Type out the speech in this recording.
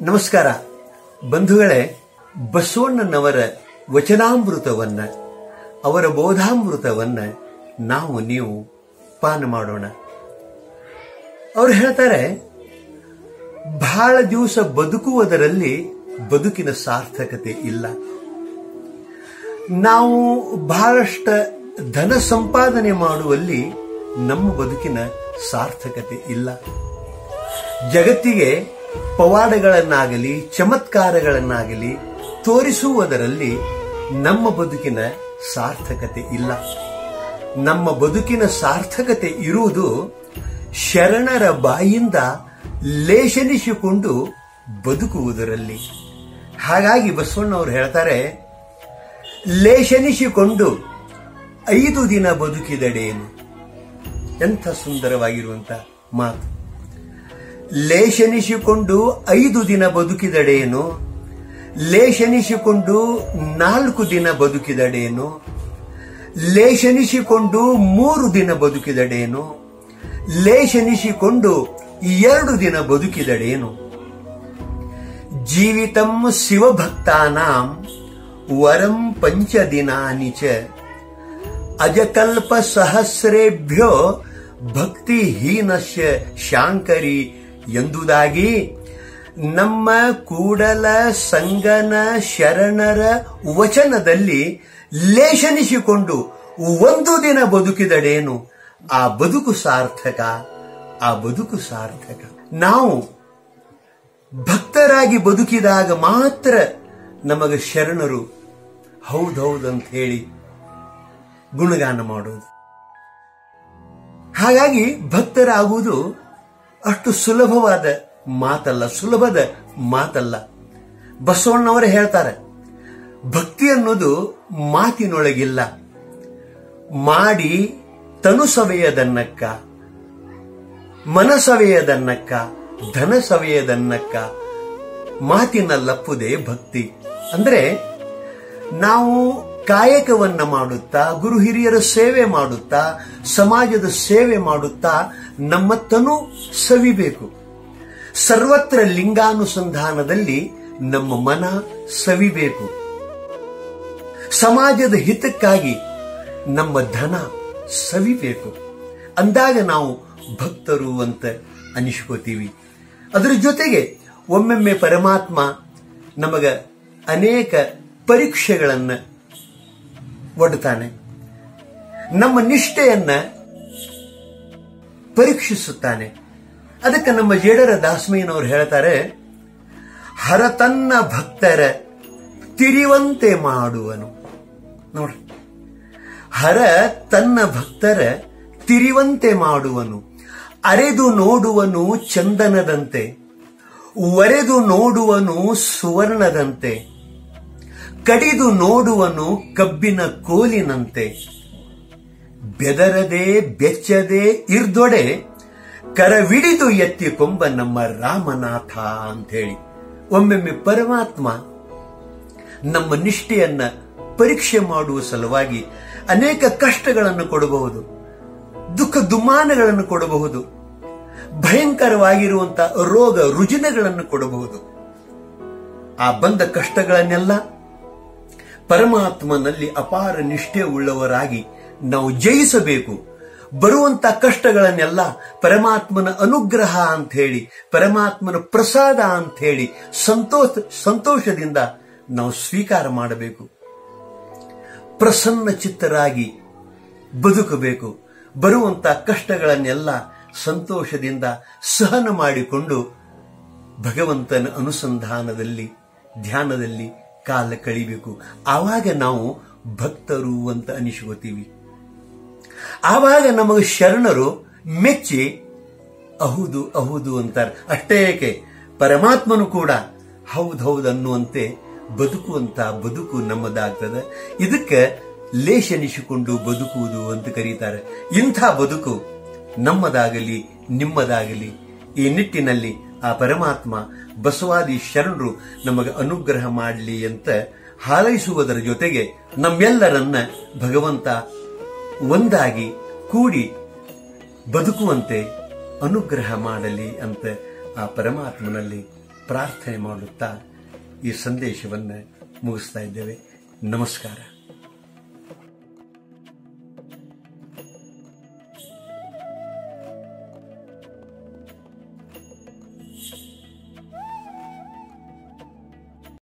ನಮಸ್ಕಾರ ಬಂಧುಗಳೇ ಬಸವಣ್ಣನವರ ವಚನಾಮೃತವನ್ನ ಅವರ ಬೋಧಾಮೃತವನ್ನ ನಾವು ನೀವು ಪಾನ ಮಾಡೋಣ ಅವ್ರು ಹೇಳ್ತಾರೆ ಬಹಳ ದಿವಸ ಬದುಕುವುದರಲ್ಲಿ ಬದುಕಿನ ಸಾರ್ಥಕತೆ ಇಲ್ಲ ನಾವು ಬಹಳಷ್ಟ ಧನ ಸಂಪಾದನೆ ಮಾಡುವಲ್ಲಿ ನಮ್ಮ ಬದುಕಿನ ಸಾರ್ಥಕತೆ ಇಲ್ಲ ಜಗತ್ತಿಗೆ ಪವಾಡಗಳನ್ನಾಗಲಿ ಚಮತ್ಕಾರಗಳನ್ನಾಗಲಿ ತೋರಿಸುವುದರಲ್ಲಿ ನಮ್ಮ ಬದುಕಿನ ಸಾರ್ಥಕತೆ ಇಲ್ಲ ನಮ್ಮ ಬದುಕಿನ ಸಾರ್ಥಕತೆ ಇರುವುದು ಶರಣರ ಬಾಯಿಂದ ಲೇಷನಿಸಿಕೊಂಡು ಬದುಕುವುದರಲ್ಲಿ ಹಾಗಾಗಿ ಬಸವಣ್ಣವರು ಹೇಳ್ತಾರೆ ಲೇಷನಿಸಿಕೊಂಡು ಐದು ದಿನ ಬದುಕಿದಡೇನು ಎಂಥ ಸುಂದರವಾಗಿರುವಂತ ಮಾತು ಲೇಷನಿಸಿಕೊಂಡು ಐದು ದಿನ ಬದುಕಿದಡೇನು ಲೇಷನಿಸಿಕೊಂಡು ನಾಲ್ಕು ದಿನ ಬದುಕಿದಡೇನು ಲೇಷನಿಸಿಕೊಂಡು ಮೂರು ದಿನ ಬದುಕಿದಡೇನು ಲೇಷನಿಸಿಕೊಂಡು ಎರಡು ದಿನ ಬದುಕಿದಡೇನು ಜೀವಿತಂ ಶಿವಭಕ್ತಾನಾಂ ವರಂ ಪಂಚ ದಿನಾನಿ ಚ ಅಜಕಲ್ಪ ಸಹಸ್ರೇಭ್ಯೋ ಭಕ್ತಿಹೀನಶ್ಯ ಶಾಂಕರಿ ಎಂದುದಾಗಿ ನಮ್ಮ ಕೂಡಲ ಸಂಗನ ಶರಣರ ವಚನದಲ್ಲಿ ಲೇಷನಿಸಿಕೊಂಡು ಒಂದು ದಿನ ಬದುಕಿದಡೇನು ಆ ಬದುಕು ಸಾರ್ಥಕ ಆ ಬದುಕು ಸಾರ್ಥಕ ನಾವು ಭಕ್ತರಾಗಿ ಬದುಕಿದಾಗ ಮಾತ್ರ ನಮಗೆ ಶರಣರು ಹೌದೌದಂತ ಹೇಳಿ ಗುಣಗಾನ ಮಾಡೋದು ಹಾಗಾಗಿ ಭಕ್ತರಾಗುವುದು ಅಷ್ಟು ಸುಲಭವಾದ ಮಾತಲ್ಲ ಸುಲಭದ ಮಾತಲ್ಲ ಬಸವಣ್ಣವರು ಹೇಳ್ತಾರೆ ಭಕ್ತಿ ಅನ್ನೋದು ಮಾತಿನೊಳಗಿಲ್ಲ ಮಾಡಿ ತನು ಸವೆಯದನ್ನಕ್ಕ ಮನಸವೆಯದನ್ನಕ್ಕ ಧನ ಸವೆಯದನ್ನಕ್ಕ ಮಾತಿನಲ್ಲಪ್ಪುದೇ ಭಕ್ತಿ ಅಂದ್ರೆ ನಾವು ಕಾಯಕವನ್ನ ಮಾಡುತ್ತಾ ಗುರು ಹಿರಿಯರ ಸೇವೆ ಮಾಡುತ್ತಾ ಸಮಾಜದ ಸೇವೆ ಮಾಡುತ್ತಾ ನಮ್ಮ ತನು ಸವಿಬೇಕು ಸರ್ವತ್ರ ಲಿಂಗಾನುಸಂಧಾನದಲ್ಲಿ ನಮ್ಮ ಮನ ಸವಿಬೇಕು ಸಮಾಜದ ಹಿತಕ್ಕಾಗಿ ನಮ್ಮ ಧನ ಸವಿಬೇಕು ಅಂದಾಗ ನಾವು ಭಕ್ತರು ಅಂತ ಅನಿಸ್ಕೋತೀವಿ ಅದರ ಜೊತೆಗೆ ಒಮ್ಮೊಮ್ಮೆ ಪರಮಾತ್ಮ ನಮಗ ಅನೇಕ ಪರೀಕ್ಷೆಗಳನ್ನ ಒಡ್ತಾನೆ ನಮ್ಮ ನಿಷ್ಠೆಯನ್ನ ಪರೀಕ್ಷಿಸುತ್ತಾನೆ ಅದಕ್ಕೆ ನಮ್ಮ ಜೇಡರ ದಾಸಮಯ್ಯನವರು ಹೇಳ್ತಾರೆ ಹರ ತನ್ನ ಭಕ್ತರ ತಿರಿವಂತೆ ಮಾಡುವನು ನೋಡ್ರಿ ಹರ ತನ್ನ ಭಕ್ತರ ತಿರಿವಂತೆ ಮಾಡುವನು ಅರೆದು ನೋಡುವನು ಚಂದನದಂತೆ ಒರೆದು ನೋಡುವನು ಸುವರ್ಣದಂತೆ ಕಡಿದು ನೋಡುವನು ಕಬ್ಬಿನ ಕೋಲಿನಂತೆ ಬೆದರದೆ ಬೆಚ್ಚದೆ ಇರ್ದೊಡೆ ಕರವಿಡಿದು ಎತ್ತಿಕೊಂಬ ನಮ್ಮ ರಾಮನಾಥ ಅಂತೇಳಿ ಒಮ್ಮೊಮ್ಮೆ ಪರಮಾತ್ಮ ನಮ್ಮ ನಿಷ್ಠೆಯನ್ನ ಪರೀಕ್ಷೆ ಮಾಡುವ ಸಲುವಾಗಿ ಅನೇಕ ಕಷ್ಟಗಳನ್ನು ಕೊಡಬಹುದು ದುಃಖ ದುಮ್ಮಾನಗಳನ್ನು ಕೊಡಬಹುದು ಭಯಂಕರವಾಗಿರುವಂತಹ ರೋಗ ರುಜಿನಗಳನ್ನು ಕೊಡಬಹುದು ಆ ಬಂದ ಕಷ್ಟಗಳನ್ನೆಲ್ಲ ಪರಮಾತ್ಮನಲ್ಲಿ ಅಪಾರ ನಿಷ್ಠೆ ಉಳ್ಳವರಾಗಿ ನಾವು ಜಯಿಸಬೇಕು ಬರುವಂತ ಕಷ್ಟಗಳನ್ನೆಲ್ಲ ಪರಮಾತ್ಮನ ಅನುಗ್ರಹ ಅಂತ ಹೇಳಿ ಪರಮಾತ್ಮನ ಪ್ರಸಾದ ಅಂತ ಹೇಳಿ ಸಂತೋಷ ಸಂತೋಷದಿಂದ ನಾವು ಸ್ವೀಕಾರ ಮಾಡಬೇಕು ಪ್ರಸನ್ನ ಚಿತ್ತರಾಗಿ ಬದುಕಬೇಕು ಬರುವಂತ ಕಷ್ಟಗಳನ್ನೆಲ್ಲ ಸಂತೋಷದಿಂದ ಸಹನ ಮಾಡಿಕೊಂಡು ಭಗವಂತನ ಅನುಸಂಧಾನದಲ್ಲಿ ಧ್ಯಾನದಲ್ಲಿ ಕಾಲ ಕಳಿಬೇಕು ಆವಾಗ ನಾವು ಭಕ್ತರು ಅಂತ ಅನಿಸ್ಕೋತೀವಿ ಆವಾಗ ನಮಗೆ ಶರಣರು ಮೆಚ್ಚಿ ಅಹುದು ಅಹುದು ಅಂತಾರೆ ಅಷ್ಟೇ ಏಕೆ ಪರಮಾತ್ಮನು ಕೂಡ ಹೌದೌದು ಅನ್ನುವಂತೆ ಬದುಕುವಂತ ಬದುಕು ನಮ್ಮದಾಗ್ತದೆ ಇದಕ್ಕೆ ಲೇಷನಿಸಿಕೊಂಡು ಬದುಕುವುದು ಅಂತ ಕರೀತಾರೆ ಇಂಥ ಬದುಕು ನಮ್ಮದಾಗಲಿ ನಿಮ್ಮದಾಗಲಿ ಈ ನಿಟ್ಟಿನಲ್ಲಿ ಆ ಪರಮಾತ್ಮ ಬಸವಾದಿ ಶರಣರು ನಮಗೆ ಅನುಗ್ರಹ ಮಾಡಲಿ ಅಂತ ಹಾರೈಸುವುದರ ಜೊತೆಗೆ ನಮ್ಮೆಲ್ಲರನ್ನ ಭಗವಂತ ಒಂದಾಗಿ ಕೂಡಿ ಬದುಕುವಂತೆ ಅನುಗ್ರಹ ಮಾಡಲಿ ಅಂತ ಆ ಪರಮಾತ್ಮನಲ್ಲಿ ಪ್ರಾರ್ಥನೆ ಮಾಡುತ್ತಾ ಈ ಸಂದೇಶವನ್ನು ಮುಗಿಸ್ತಾ ಇದ್ದೇವೆ ನಮಸ್ಕಾರ